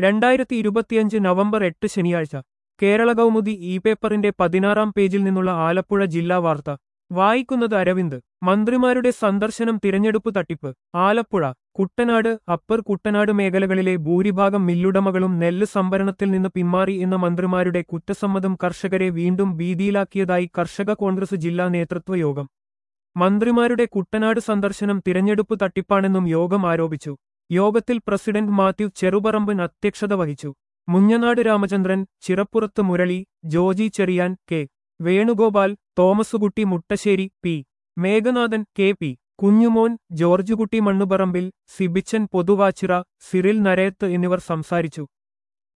രണ്ടായിരത്തി ഇരുപത്തിയഞ്ച് നവംബർ എട്ട് ശനിയാഴ്ച കേരള കൗമുദി ഇ പേപ്പറിന്റെ പതിനാറാം പേജിൽ നിന്നുള്ള ആലപ്പുഴ ജില്ലാ വാർത്ത വായിക്കുന്നത് അരവിന്ദ് മന്ത്രിമാരുടെ സന്ദർശനം തിരഞ്ഞെടുപ്പ് തട്ടിപ്പ് ആലപ്പുഴ കുട്ടനാട് അപ്പർ കുട്ടനാട് മേഖലകളിലെ ഭൂരിഭാഗം മില്ലുടമകളും നെല്ല് സംഭരണത്തിൽ നിന്ന് പിന്മാറി എന്ന മന്ത്രിമാരുടെ കുറ്റസമ്മതം കർഷകരെ വീണ്ടും ഭീതിയിലാക്കിയതായി കർഷക കോൺഗ്രസ് ജില്ലാ നേതൃത്വ യോഗം മന്ത്രിമാരുടെ കുട്ടനാട് സന്ദർശനം തിരഞ്ഞെടുപ്പ് തട്ടിപ്പാണെന്നും യോഗം ആരോപിച്ചു യോഗത്തിൽ പ്രസിഡന്റ് മാത്യു ചെറുപറമ്പൻ അധ്യക്ഷത വഹിച്ചു Munjanad Ramachandran Chirappurath Murali Joji Cherian K Venugopal Thomaskutty Muttassery P Meghanathan K P Kunjumon Georgekutty Mannuparambil Sibichan Pothuvachira Cyril Narayath എന്നിവർ സംസാരിച്ചു